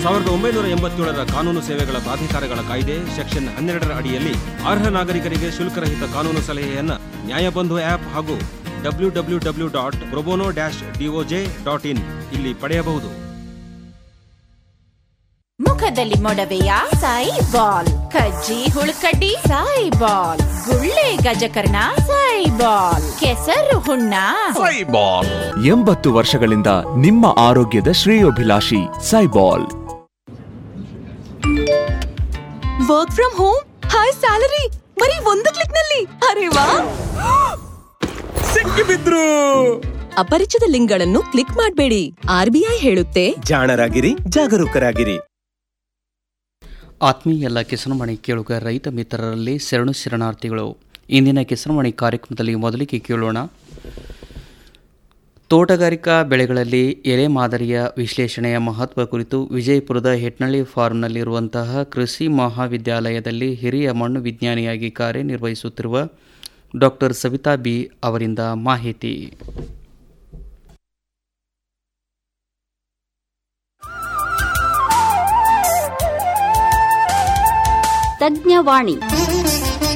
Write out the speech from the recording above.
ಸಾವಿರದ ಒಂಬೈನೂರ ಎಂಬತ್ತೇಳರ ಕಾನೂನು ಸೇವೆಗಳ ಪ್ರಾಧಿಕಾರಗಳ ಕಾಯ್ದೆ ಸೆಕ್ಷನ್ ಹನ್ನೆರಡರ ಅಡಿಯಲ್ಲಿ ಅರ್ಹ ನಾಗರಿಕರಿಗೆ ಶುಲ್ಕರಹಿತ ಕಾನೂನು ಸಲಹೆಯನ್ನ ನ್ಯಾಯಬಂಧು ಆಪ್ ಹಾಗೂ W W W dot pro bono dash D O J dot in ಇಲ್ಲಿ ಪಡೆಯಬಹುದು ಮುಖದಲ್ಲಿ ಮೊಡವೆಯ ಸಾಯಿ ಬಾಲ್ ಕಜ್ಜಿ ಹುಳುಕಡ್ಡಿ ಸಾಯಿ ಬಾಲ್ ಗುಳ್ಳೆ ಗಜಕರ್ಣ ಸಾಯಿ ಬಾಲ್ ಕೆಸರು ಹುಣ್ಣ ಎಂಬತ್ತು ವರ್ಷಗಳಿಂದ ನಿಮ್ಮ ಆರೋಗ್ಯದ ಶ್ರೇಯೋಭಿಲಾಷಿ ಸೈಬಾಲ್ work from home high salary ಬರೀ ಒಂದು ಕ್ಲಿಕ್ ನಲ್ಲಿ ಅರೆ ವಾ ಸಿಕ್ಕಿಬಿದ್ರು ಅಪರಿಚಿತ ಲಿಂಕ್ಗಳನ್ನು ಕ್ಲಿಕ್ ಮಾಡಬೇಡಿ ಆರ್ಬಿಐ ಹೇಳುತ್ತೆ ಜಾಣರಾಗಿರಿ ಜಾಗರೂಕರಾಗಿರಿ ಆತ್ಮೀಯ ಎಲ್ಲ ಕಿಸನಮಣಿ ಕೇಳುಗ ರೈತ ಮಿತ್ರರಲ್ಲಿ ಶರಣು ಶರಣಾರ್ಥಿಗಳು ಇಂದಿನ ಕಿಸನಮಣಿ ಕಾರ್ಯಕ್ರಮದಲ್ಲಿ ಮೊದಲಿಗೆ ಕೇಳೋಣ ತೋಟಗಾರಿಕಾ ಬೆಳೆಗಳಲ್ಲಿ ಎಲೆ ಮಾದರಿಯ ವಿಶ್ಲೇಷಣೆಯ ಮಹತ್ವ ಕುರಿತು ವಿಜಯಪುರದ ಹೆಟ್ನಳ್ಳಿ ಫಾರ್ಮ್ನಲ್ಲಿರುವಂತಹ ಕೃಷಿ ಮಹಾವಿದ್ಯಾಲಯದಲ್ಲಿ ಹಿರಿಯ ಮಣ್ಣು ವಿಜ್ಞಾನಿಯಾಗಿ ಕಾರ್ಯನಿರ್ವಹಿಸುತ್ತಿರುವ ಡಾಕ್ಟರ್ ಸವಿತಾ ಬಿ ಅವರಿಂದ ಮಾಹಿತಿ ತಜ್ಞವಾಣಿ